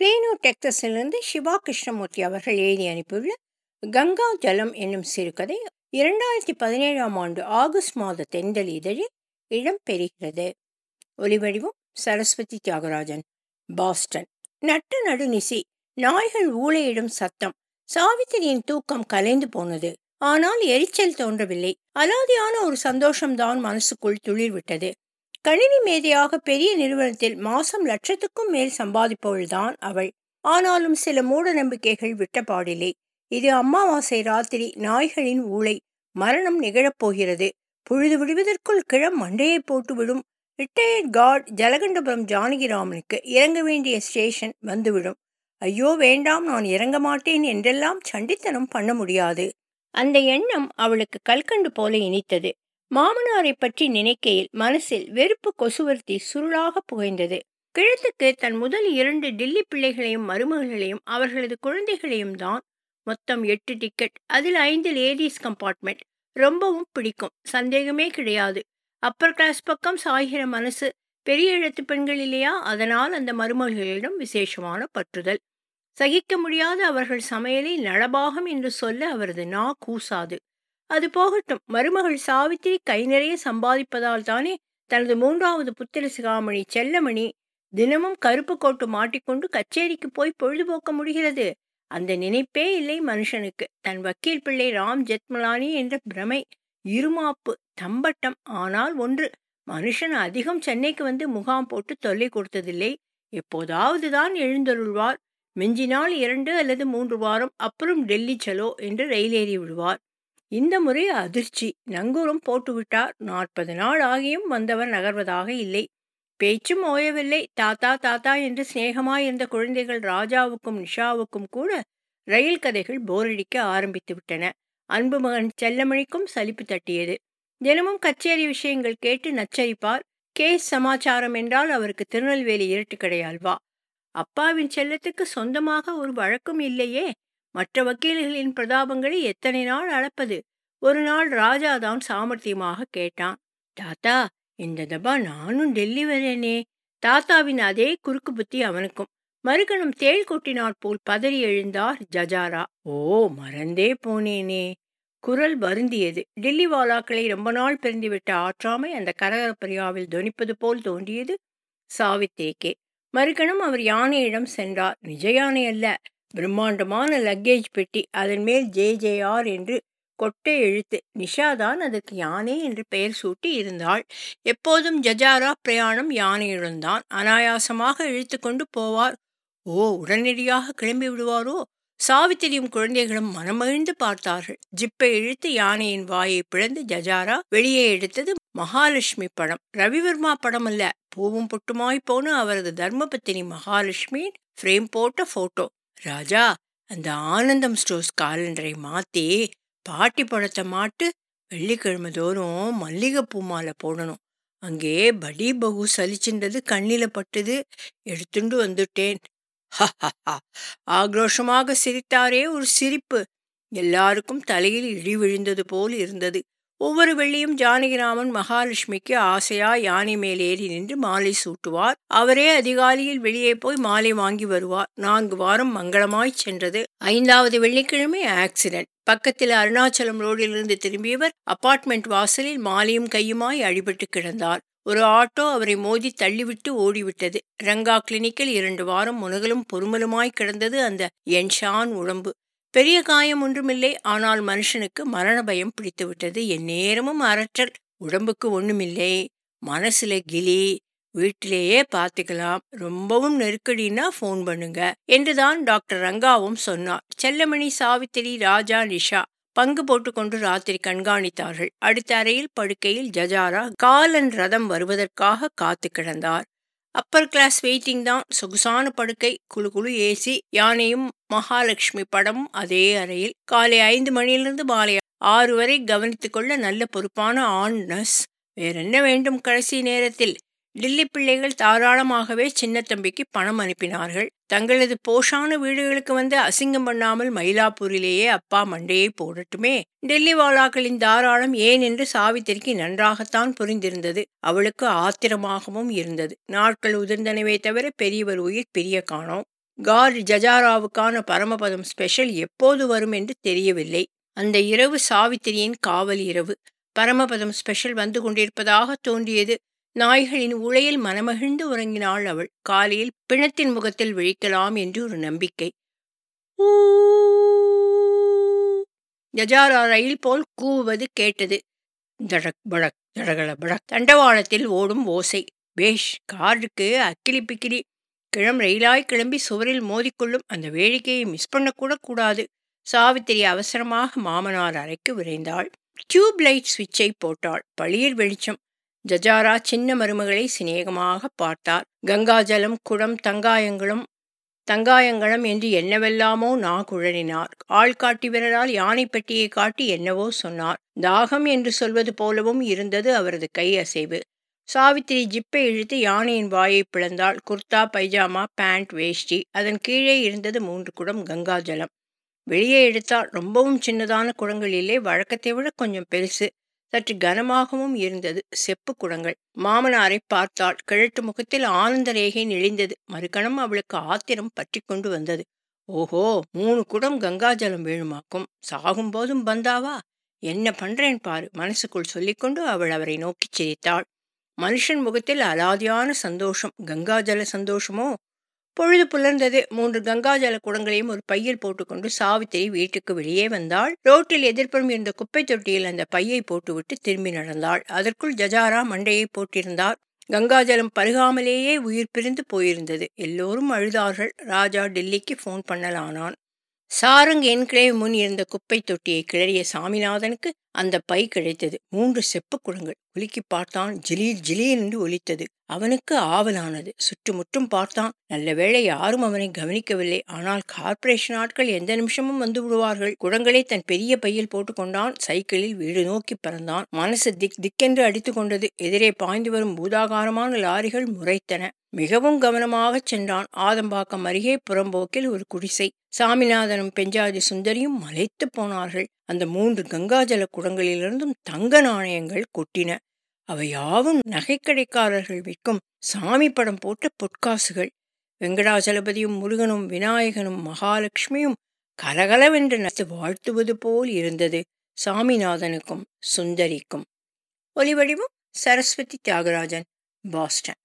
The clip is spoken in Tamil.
பிளேனோ டெக்சஸிலிருந்து சிவா கிருஷ்ணமூர்த்தி அவர்கள் எழுதி அனுப்பியுள்ள கங்கா ஜலம் என்னும் சிறுகதை இரண்டாயிரத்தி பதினேழாம் ஆண்டு ஆகஸ்ட் மாத தென்றல் இதழில் இடம்பெறுகிறது ஒலிவடிவம் சரஸ்வதி தியாகராஜன் பாஸ்டன் நட்டு நடுநிசி நாய்கள் ஊளையிடும் சத்தம் சாவித்திரியின் தூக்கம் கலைந்து போனது ஆனால் எரிச்சல் தோன்றவில்லை அலாதியான ஒரு சந்தோஷம்தான் மனசுக்குள் துளிர் விட்டது கணினி மேதையாக பெரிய நிறுவனத்தில் மாசம் லட்சத்துக்கும் மேல் சம்பாதிப்பவள்தான் அவள் ஆனாலும் சில மூட நம்பிக்கைகள் விட்டபாடில்லை இது அமாவாசை ராத்திரி நாய்களின் ஊளை மரணம் நிகழப்போகிறது பொழுது விடுவதற்குள் கிழம் மண்டையை போட்டுவிடும் ரிட்டையர்ட் கார்டு ஜலகண்டபுரம் ஜானகிராமனுக்கு இறங்க வேண்டிய ஸ்டேஷன் வந்துவிடும் ஐயோ வேண்டாம் நான் இறங்க மாட்டேன் என்றெல்லாம் சண்டித்தனம் பண்ண முடியாது அந்த எண்ணம் அவளுக்கு கல்கண்டு போல இனித்தது மாமனாரை பற்றி நினைக்கையில் மனசில் வெறுப்பு கொசுவர்த்தி சுருளாக புகைந்தது கிழத்துக்கு தன் முதல் இரண்டு டில்லி பிள்ளைகளையும் மருமகள்களையும் அவர்களது குழந்தைகளையும் தான் மொத்தம் எட்டு டிக்கெட் அதில் ஐந்து லேடிஸ் கம்பார்ட்மெண்ட் ரொம்பவும் பிடிக்கும் சந்தேகமே கிடையாது அப்பர் கிளாஸ் பக்கம் சாய்கிற மனசு பெரிய எழுத்து பெண்கள் இல்லையா அதனால் அந்த மருமகளிடம் விசேஷமான பற்றுதல் சகிக்க முடியாத அவர்கள் சமையலை நலபாகம் என்று சொல்ல அவரது நா கூசாது அது போகட்டும் மருமகள் சாவித்திரி கை நிறைய சம்பாதிப்பதால் தானே தனது மூன்றாவது புத்திர சிகாமணி செல்லமணி தினமும் கருப்பு கோட்டு மாட்டிக்கொண்டு கச்சேரிக்கு போய் பொழுதுபோக்க முடிகிறது அந்த நினைப்பே இல்லை மனுஷனுக்கு தன் வக்கீல் பிள்ளை ராம் ஜெத்மலானி என்ற பிரமை இருமாப்பு தம்பட்டம் ஆனால் ஒன்று மனுஷன் அதிகம் சென்னைக்கு வந்து முகாம் போட்டு தொல்லை கொடுத்ததில்லை எப்போதாவது தான் எழுந்தருள்வார் மிஞ்சினால் இரண்டு அல்லது மூன்று வாரம் அப்புறம் டெல்லி சலோ என்று ரயில் ஏறி விடுவார் இந்த முறை அதிர்ச்சி நங்கூரம் போட்டுவிட்டார் நாற்பது நாள் ஆகியும் வந்தவர் நகர்வதாக இல்லை பேச்சும் ஓயவில்லை தாத்தா தாத்தா என்று சிநேகமாய் இருந்த குழந்தைகள் ராஜாவுக்கும் நிஷாவுக்கும் கூட ரயில் கதைகள் போரடிக்க ஆரம்பித்து விட்டன அன்பு மகன் செல்லமணிக்கும் சலிப்பு தட்டியது தினமும் கச்சேரி விஷயங்கள் கேட்டு நச்சரிப்பார் கேஸ் சமாச்சாரம் என்றால் அவருக்கு திருநெல்வேலி இரட்டுக்கடை அல்வா அப்பாவின் செல்லத்துக்கு சொந்தமாக ஒரு வழக்கும் இல்லையே மற்ற வக்கீல்களின் பிரதாபங்களை எத்தனை நாள் அளப்பது ஒரு நாள் ராஜாதான் சாமர்த்தியமாக கேட்டான் தாத்தா இந்த தபா நானும் டெல்லி வரேனே தாத்தாவின் அதே குறுக்கு புத்தி அவனுக்கும் மறுகணம் தேள் கொட்டினாற் போல் பதறி எழுந்தார் ஜஜாரா ஓ மறந்தே போனேனே குரல் வருந்தியது டெல்லி வாலாக்களை ரொம்ப நாள் பிரிந்துவிட்ட ஆற்றாமை அந்த கரகரப்பரியாவில் தொனிப்பது போல் தோன்றியது சாவித்திரிக்கே மறுகணம் அவர் யானையிடம் சென்றார் நிஜ யானை அல்ல பிரம்மாண்டமான லக்கேஜ் பெட்டி அதன் மேல் ஜே ஜே ஆர் என்று கொட்டை எழுத்து நிஷாதான் அதற்கு யானை என்று பெயர் சூட்டி இருந்தாள் எப்போதும் ஜஜாரா பிரயாணம் யானையுடன் தான் அனாயாசமாக இழுத்து கொண்டு போவார் ஓ உடனடியாக கிளம்பி விடுவாரோ சாவித்திரியும் குழந்தைகளும் மனமகிழ்ந்து பார்த்தார்கள் ஜிப்பை இழுத்து யானையின் வாயை பிளந்து ஜஜாரா வெளியே எடுத்தது மகாலட்சுமி படம் ரவிவர்மா படம் அல்ல பூவும் பொட்டுமாய் போன அவரது தர்மபத்தினி மகாலட்சுமியின் ஃப்ரேம் போட்ட போட்டோ ராஜா அந்த ஆனந்தம் ஸ்டோர்ஸ் காலண்டரை மாத்தி பாட்டி படத்தை மாட்டு வெள்ளிக்கிழமை தோறும் மல்லிகைப்பூ மாலை போடணும் அங்கே படி பகு சலிச்சின்றது கண்ணில பட்டுது எடுத்துண்டு வந்துட்டேன் ஆக்ரோஷமாக சிரித்தாரே ஒரு சிரிப்பு எல்லாருக்கும் தலையில் இடி விழுந்தது போல் இருந்தது ஒவ்வொரு வெள்ளியும் ஜானகிராமன் மகாலட்சுமிக்கு ஆசையா யானை மேல் ஏறி நின்று மாலை சூட்டுவார் அவரே அதிகாலையில் வெளியே போய் மாலை வாங்கி வருவார் நான்கு வாரம் மங்களமாய் சென்றது ஐந்தாவது வெள்ளிக்கிழமை ஆக்சிடென்ட் பக்கத்தில் அருணாச்சலம் ரோடிலிருந்து திரும்பியவர் அபார்ட்மெண்ட் வாசலில் மாலையும் கையுமாய் அடிபட்டு கிடந்தார் ஒரு ஆட்டோ அவரை மோதி தள்ளிவிட்டு ஓடிவிட்டது ரங்கா கிளினிக்கில் இரண்டு வாரம் முனகலும் பொறுமலுமாய் கிடந்தது அந்த என்ஷான் உடம்பு பெரிய காயம் ஒன்றுமில்லை ஆனால் மனுஷனுக்கு மரண பயம் பிடித்து விட்டது என் நேரமும் அரற்றல் உடம்புக்கு ஒண்ணுமில்லை மனசுல கிளி வீட்டிலேயே பார்த்துக்கலாம் ரொம்பவும் நெருக்கடினா ஃபோன் பண்ணுங்க என்றுதான் டாக்டர் ரங்காவும் சொன்னார் செல்லமணி சாவித்திரி ராஜா நிஷா பங்கு போட்டுக்கொண்டு ராத்திரி கண்காணித்தார்கள் அடுத்த அறையில் படுக்கையில் ஜஜாரா காலன் ரதம் வருவதற்காக காத்து கிடந்தார் அப்பர் கிளாஸ் வெயிட்டிங் தான் சொகுசான படுக்கை குழு குழு ஏசி யானையும் மகாலட்சுமி படமும் அதே அறையில் காலை ஐந்து மணியிலிருந்து மாலை ஆறு வரை கவனித்துக் கொள்ள நல்ல பொறுப்பான ஆண் நர்ஸ் வேறென்ன வேண்டும் கடைசி நேரத்தில் டில்லி பிள்ளைகள் தாராளமாகவே சின்னத்தம்பிக்கு பணம் அனுப்பினார்கள் தங்களது போஷான வீடுகளுக்கு வந்து அசிங்கம் பண்ணாமல் மயிலாப்பூரிலேயே அப்பா மண்டையை போடட்டுமே டெல்லி வாலாக்களின் தாராளம் ஏன் என்று சாவித்திரிக்கு நன்றாகத்தான் புரிந்திருந்தது அவளுக்கு ஆத்திரமாகவும் இருந்தது நாட்கள் உதிர்ந்தனவே தவிர பெரியவர் உயிர் பிரிய காணோம் கார்டு ஜஜாராவுக்கான பரமபதம் ஸ்பெஷல் எப்போது வரும் என்று தெரியவில்லை அந்த இரவு சாவித்திரியின் காவல் இரவு பரமபதம் ஸ்பெஷல் வந்து கொண்டிருப்பதாக தோன்றியது நாய்களின் உளையில் மனமகிழ்ந்து உறங்கினாள் அவள் காலையில் பிணத்தின் முகத்தில் விழிக்கலாம் என்று ஒரு நம்பிக்கை ஜஜாரா ரயில் போல் கூவுவது கேட்டது தடக் படக் தடகள படக் தண்டவாளத்தில் ஓடும் ஓசை பேஷ் காருக்கு அக்கிலி பிக்கிலி கிளம் ரயிலாய் கிளம்பி சுவரில் மோதிக்கொள்ளும் அந்த வேடிக்கையை மிஸ் பண்ணக்கூட கூடாது சாவித்திரி அவசரமாக மாமனார் அறைக்கு விரைந்தாள் டியூப் லைட் சுவிட்சை போட்டாள் பளிர் வெளிச்சம் ஜஜாரா சின்ன மருமகளை சிநேகமாக பார்த்தார் கங்காஜலம் குடம் தங்காயங்களும் தங்காயங்களம் என்று என்னவெல்லாமோ நா குழறினார் ஆள் காட்டி விரலால் யானை பெட்டியை காட்டி என்னவோ சொன்னார் தாகம் என்று சொல்வது போலவும் இருந்தது அவரது கை அசைவு சாவித்திரி ஜிப்பை இழுத்து யானையின் வாயை பிளந்தாள் குர்தா பைஜாமா பேண்ட் வேஷ்டி அதன் கீழே இருந்தது மூன்று குடம் கங்காஜலம் வெளியே எடுத்தால் ரொம்பவும் சின்னதான குடங்கள் இல்லை வழக்கத்தை விட கொஞ்சம் பெருசு சற்று கனமாகவும் இருந்தது செப்பு குடங்கள் மாமனாரை பார்த்தாள் கிழட்டு முகத்தில் ஆனந்த ரேகை நெளிந்தது மறுகணம் அவளுக்கு ஆத்திரம் பற்றி கொண்டு வந்தது ஓஹோ மூணு குடம் கங்காஜலம் வேணுமாக்கும் சாகும்போதும் பந்தாவா என்ன பண்றேன் பாரு மனசுக்குள் சொல்லிக்கொண்டு அவள் அவரை நோக்கிச் சிரித்தாள் மனுஷன் முகத்தில் அலாதியான சந்தோஷம் கங்காஜல சந்தோஷமோ பொழுது புலர்ந்தது மூன்று கங்காஜல குடங்களையும் ஒரு பையில் போட்டுக்கொண்டு சாவித்திரி வீட்டுக்கு வெளியே வந்தாள் ரோட்டில் எதிர்ப்புறம் இருந்த குப்பை தொட்டியில் அந்த பையை போட்டுவிட்டு திரும்பி நடந்தாள் அதற்குள் ஜஜாரா மண்டையை போட்டிருந்தார் கங்காஜலம் பருகாமலேயே உயிர் பிரிந்து போயிருந்தது எல்லோரும் அழுதார்கள் ராஜா டெல்லிக்கு ஃபோன் பண்ணலானான் சாரங் என்கிளேவ் முன் இருந்த குப்பை தொட்டியை கிளறிய சாமிநாதனுக்கு அந்த பை கிடைத்தது மூன்று செப்பு குடங்கள் குலுக்கி பார்த்தான் ஜிலீல் ஜிலீல் என்று ஒலித்தது அவனுக்கு ஆவலானது சுற்றுமுற்றும் பார்த்தான் நல்ல வேளை யாரும் அவனை கவனிக்கவில்லை ஆனால் கார்ப்பரேஷன் ஆட்கள் எந்த நிமிஷமும் வந்து விடுவார்கள் குடங்களை தன் பெரிய பையில் போட்டுக்கொண்டான் சைக்கிளில் வீடு நோக்கி பறந்தான் மனசு திக் திக்கென்று அடித்து கொண்டது எதிரே பாய்ந்து வரும் பூதாகாரமான லாரிகள் முறைத்தன மிகவும் கவனமாகச் சென்றான் ஆதம்பாக்கம் அருகே புறம்போக்கில் ஒரு குடிசை சாமிநாதனும் பெஞ்சாதி சுந்தரியும் மலைத்து போனார்கள் அந்த மூன்று கங்காஜல குடங்களிலிருந்தும் தங்க நாணயங்கள் கொட்டின அவை யாவும் நகைக்கடைக்காரர்கள் விற்கும் சாமி படம் போட்ட பொற்காசுகள் வெங்கடாச்சலபதியும் முருகனும் விநாயகனும் மகாலட்சுமியும் கலகலவென்று நச்சு வாழ்த்துவது போல் இருந்தது சாமிநாதனுக்கும் சுந்தரிக்கும் ஒலிவடிவம் சரஸ்வதி தியாகராஜன் பாஸ்டன்